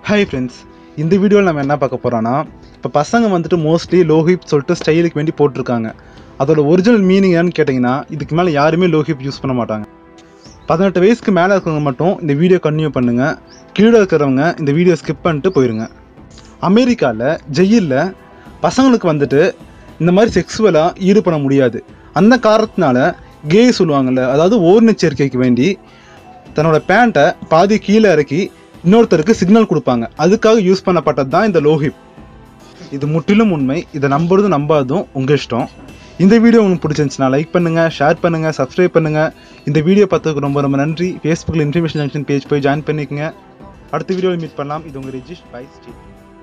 hi friends இந்த வீடியோவில் நம்ம என்ன பார்க்க போகிறோன்னா இப்போ பசங்க வந்துட்டு மோஸ்ட்லி லோ ஹிப் சொல்லிட்டு ஸ்டைலுக்கு வேண்டி போட்டிருக்காங்க அதோட ஒரிஜினல் மீனிங் என்னன்னு கேட்டிங்கன்னா இதுக்கு மேலே யாருமே லோ ஹிப் யூஸ் பண்ண மாட்டாங்க பதினெட்டு வயசுக்கு மேலே இருக்கிறவங்க மட்டும் இந்த வீடியோ கன்டினியூ பண்ணுங்கள் கீழே இருக்கிறவங்க இந்த வீடியோ ஸ்கிப் பண்ணிட்டு போயிருங்க அமெரிக்காவில் ஜெயிலில் பசங்களுக்கு வந்துட்டு இந்த மாதிரி செக்ஸுவலாக ஈடுபட முடியாது அந்த காரணத்தினால கே சொல்லுவாங்கள்ல அதாவது ஓர்னச்சேர்க்கைக்கு வேண்டி தன்னோட பேண்ட்டை பாதி கீழே இறக்கி இன்னொருத்தருக்கு சிக்னல் கொடுப்பாங்க அதுக்காக யூஸ் பண்ணப்பட்டது தான் இந்த லோஹிப் இது முற்றிலும் உண்மை இதை நம்புறதும் நம்பாததும் உங்கள் இஷ்டம் இந்த வீடியோ உங்களுக்கு பிடிச்சிருந்துச்சுன்னா லைக் பண்ணுங்கள் ஷேர் பண்ணுங்கள் சப்ஸ்கிரைப் பண்ணுங்கள் இந்த வீடியோ பார்த்ததுக்கு ரொம்ப ரொம்ப நன்றி ஃபேஸ்புக்கில் இன்ஃபர்மேஷன் ஜங்ஷன் பேஜ் போய் ஜாயின் பண்ணிக்கங்க அடுத்த வீடியோவில் மீட் பண்ணலாம் இது உங்கள் ரிஜிஷ் பை ஸ்டீவ்